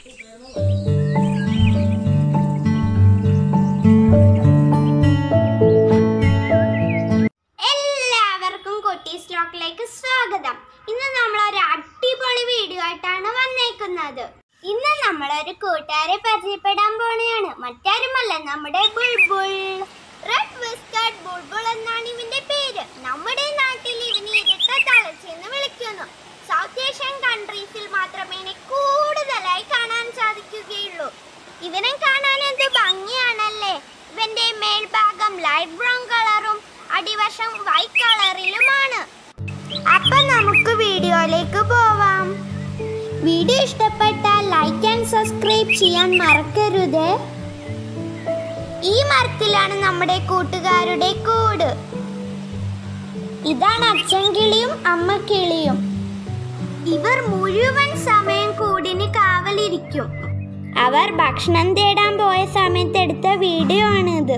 എല്ലാവർക്കും കുട്ടീസ് ലോക്കിലേക്ക് സ്വാഗതം ഇന്ന് നമ്മൾ ഒരു അടിപൊളി വീഡിയോ ആയിട്ടാണ് വന്നേക്കുന്നത് ഇന്ന് നമ്മൾ ഒരു കൂട്ടുകാരെ പരിചയപ്പെടാൻ പോണെയാണ് മറ്റാരുമല്ല നമ്മുടെ ബുൾബുൾ റെഡ് വിസ്കട്ട് ബുൾബുൾ എന്നാണ് ഇവന്റെ പേര് നമ്മുടെ നാട്ടിൽ ഇവന് ഇരുത്ത തളച്ചി എന്ന് വിളിക്കുന്നു സൗത്ത് ഏഷ്യൻ കൺട്രീസിൽ മാത്രമേ ഇവനെ കൂടുതലായി കാണാൻ സാധിക്കുകയുള്ളൂ ഇവനെ കാണാൻ എന്ത് ഭംഗിയാണല്ലേ ഇവന്റെ മേൽഭാഗം ലൈറ്റ് ബ്രൗൺ കളറും അടിവശം വൈറ്റ് കളറിലുമാണ് അപ്പൊ നമുക്ക് വീഡിയോയിലേക്ക് പോവാം വീഡിയോ ഇഷ്ടപ്പെട്ടാൽ ലൈക്ക് ആൻഡ് സബ്സ്ക്രൈബ് ചെയ്യാൻ മറക്കരുത് ഈ മരത്തിലാണ് നമ്മുടെ കൂട്ടുകാരുടെ കൂട് ഇതാണ് അച്ഛൻ കിളിയും അമ്മ കിളിയും ഇവർ മുഴുവൻ സമയം കൂടിന് കാവലിരിക്കും അവർ ഭക്ഷണം തേടാൻ പോയ സമയത്ത് എടുത്ത വീഡിയോ ആണിത്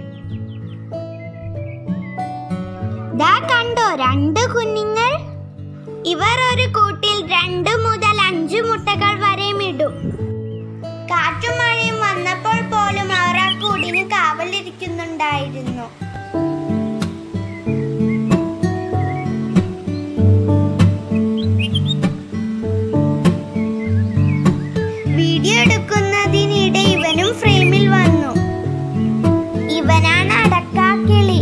ദാ കണ്ടോ രണ്ട് കുഞ്ഞുങ്ങൾ ഇവർ ഒരു കൂട്ടിൽ രണ്ട് മുതൽ അഞ്ച് മുട്ടകൾ വരെയും ഇടും കാറ്റും മഴയും വന്നപ്പോൾ പോലും അവർ ആ കൂടിന് കാവലിരിക്കുന്നുണ്ടായിരുന്നു വീഡിയോ എടുക്കുന്നതിനിടെ ഇവനും ഫ്രെയിമിൽ വന്നു ഇവനാണ് അടക്കാക്കിളി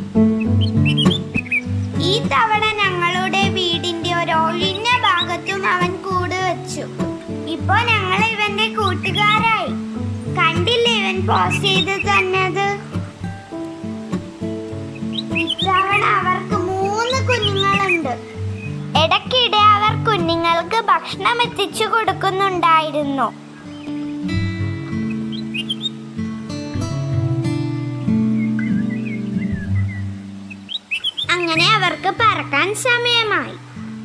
ഈ തവണ ഞങ്ങളുടെ വീടിന്റെ ഒരു ഒഴിഞ്ഞ ഭാഗത്തും അവൻ കൂട് വെച്ചു ഇപ്പൊ ഞങ്ങൾ ഇവന്റെ കൂട്ടുകാരായി കണ്ടില്ലേ ഇവൻ പോസ്റ്റ് ചെയ്ത് തന്നത് ഇത്തവണ അവർക്ക് മൂന്ന് കുഞ്ഞുങ്ങളുണ്ട് ഇടയ്ക്കിടെ അവർ കുഞ്ഞുങ്ങൾക്ക് ഭക്ഷണം എത്തിച്ചു കൊടുക്കുന്നുണ്ടായിരുന്നു അങ്ങനെ അവർക്ക് പറക്കാൻ സമയമായി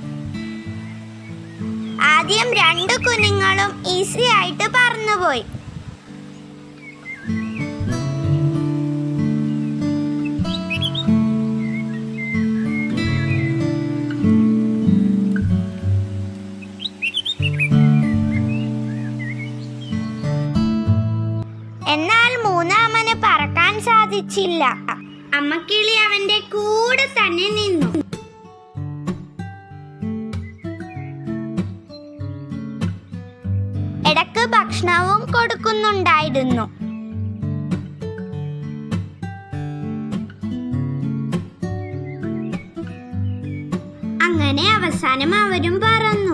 ആദ്യം രണ്ട് കുഞ്ഞുങ്ങളും ഈസി ആയിട്ട് പറന്നുപോയി എന്നാൽ മൂന്നാമന് പറക്കാൻ സാധിച്ചില്ല അമ്മക്കിളി അവന്റെ കൂടെ തന്നെ നിന്നു ഇടക്ക് ഭക്ഷണവും കൊടുക്കുന്നുണ്ടായിരുന്നു അങ്ങനെ അവസാനം അവരും പറന്നു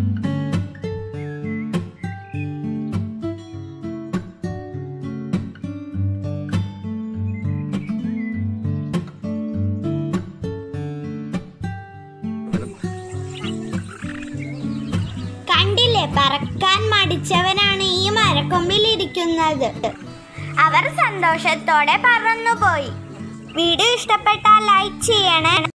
കണ്ടില്ലേ പറക്കാൻ മടിച്ചവനാണ് ഈ മരക്കൊമ്പിൽ ഇരിക്കുന്നത് അവർ സന്തോഷത്തോടെ പറന്നുപോയി വീഡിയോ ഇഷ്ടപ്പെട്ടാൽ ലൈക്ക് ചെയ്യണേ